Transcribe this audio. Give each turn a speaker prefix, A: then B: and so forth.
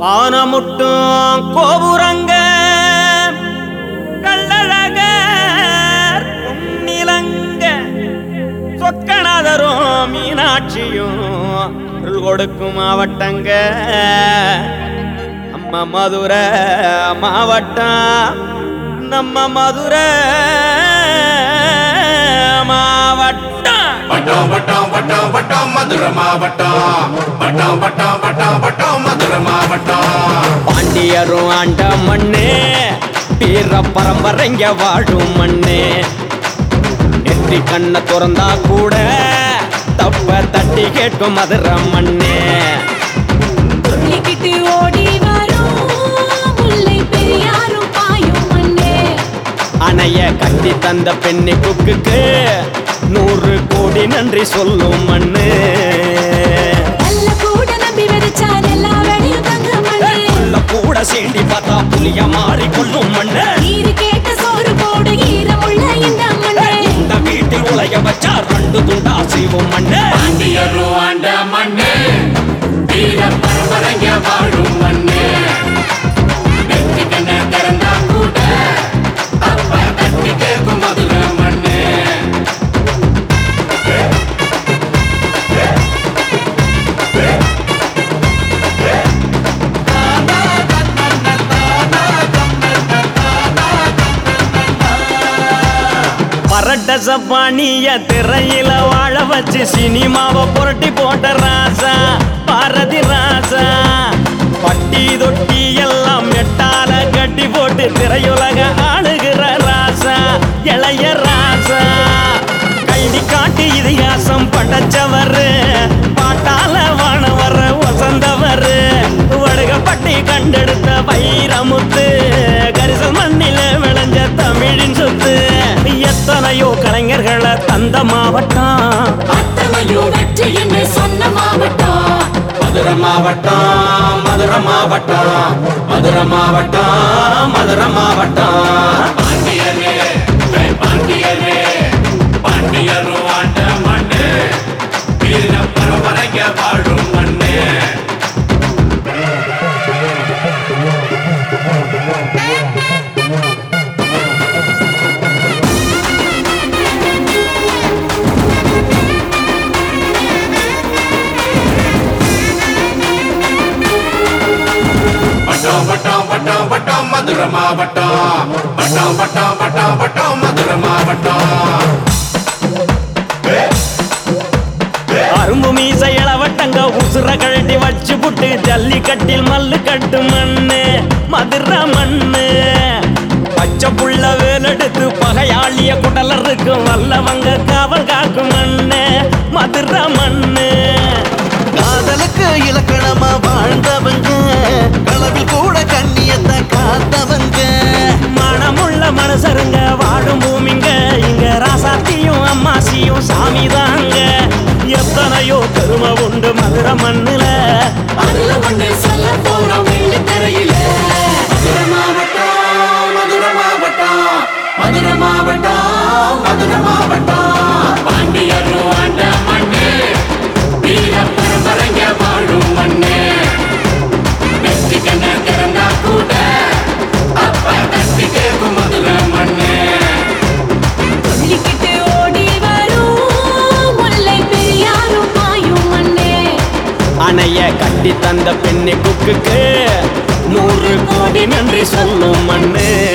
A: வானமுட்டும் கோபுரங்க கள்ளழகர் பொன்னிலங்க சொக்கநாதரும் மீனாட்சியும் அருள் கொடுக்கும் மாவட்டங்க நம்ம மதுரை மாவட்டம் நம்ம மதுரை மாவட்டம்
B: வட்டம் வட்டம் வட்டம் வட்டம் மதுரை மாவட்டம் வட்டம் வட்டம் வட்டம் வட்டம் மதுரை மாவட்டம்
A: பாண்டியரும் ஆண்ட மண்ணு வீர பரம்பரைங்க வாழும் மண்ணு நெற்றி கண்ணை திறந்தா கூட தப்ப தட்டி கேட்கும் மதுரை மண்ணு
C: துள்ளிக்கிட்டு ஓடி வரும் முல்லை பெரியாரும் பாயும் மண்ணே
A: அணைய கட்டி தந்த பெண்ணி குக்குக்கு நூறு கோடி நன்றி சொல்லும் மண்ணு
C: நல்ல கூட நம்பி விதைச்சா எல்லா வேலையும் தங்க மண்ணே
A: உள்ள கூட சீண்டி பார்த்தா புலிய மாறி கொள்ளும் மண்ணு
C: நீரு கேட்ட சோறு போடு ஈரமுள்ள இந்த மண்ணே
A: இந்த வீட்டில் உலைய வச்சா ரெண்டு துண்டா செய்வோம் மண்ணு
B: பாண்டியரும் ஆண்ட மண்ணு வீர பரம்பரைங்க வாழும் மண்ணு நெற்றி கண்ண திறந்தா கூட அப்ப தட்டி கேட்கும் மதுரை மண்ணு
A: பரட்ட சப்பானிய திரையில வாழ வச்சு சினிமாவை புரட்டி போட்ட ராசா பாரதி ராசா பட்டி தொட்டி எல்லாம் மெட்டால கட்டி போட்டு திரையுலக ஆளுகிற ராசா இளைய ராசா கைதி காட்டி இதிகாசம் படைச்சவரு பாட்டால வானவர் வசந்தவர் வடுகப்பட்டி கண்டெடுத்த வைரமுத்து கரிசல் மண்ணில விளைஞ்ச தமிழின் சொத்து எத்தனையோ கலைஞர்களை தந்த மாவட்டம்
C: அத்தனையோ வெற்றி என்று சொன்ன மாவட்டம்
B: மதுரை மாவட்டம் மதுரை மாவட்டம் மதுரை மாவட்டம் மதுரை மாவட்டம் பாண்டியரே ஜெய் பாண்டியரே பாண்டியரும் ஆண்ட மண்ணு வீர பரம்பரைங்க வாழும் மண்ணு வட்டம் வட்டம் வட்டம் வட்டம் மதுரை மாவட்டம் வட்டம் வட்டம் வட்டம் வட்டம் மதுரை மாவட்டம்
A: அரும்பு மீச இளவட்டங்க உசுர கழட்டி வச்சு புட்டு ஜல்லிக்கட்டில் மல்லு கட்டு மண்ணு மதுரை மண்ணு பச்சை புள்ள வேலெடுத்து பகையாளிய குடலருக்கு வல்லவங்க காவல் காக்கும் மண்ணு மதுரை மண்ணு
D: காதலுக்கு இலக்கணமா வாழ்ந்தவங்க களவில் கூட கண்ணியத்தை காத்தவங்க
A: மனமுள்ள மனுஷருங்க வாழும் பூமிங்க இங்க ராசாத்தியும் அம்மாசியும் சாமி தாங்க எத்தனையோ பெருமை உண்டு மதுரை மண்ணுல
C: அதுல ஒண்ணு சொல்ல போறோம் வெள்ளி திரையில
B: மதுரை மாவட்டம் மதுரை மாவட்டம் மதுரை மாவட்டம் மதுரை மாவட்டம் பாண்டியரும் ஆண்ட மண்ணு வீர பரம்பரைங்க வாழும் மண்ணு நெற்றி கண்ண திறந்தா கூட அப்ப தட்டி கேட்கும் மதுரை மண்ணு
C: துள்ளிக்கிட்டு ஓடி வரும் முல்லை பெரியாரும் பாயும் மண்ணே
A: அணைய கட்டி தந்த பெண்ணை குக்குக்கு நூறு கோடி நன்றி சொல்லும் மண்ணு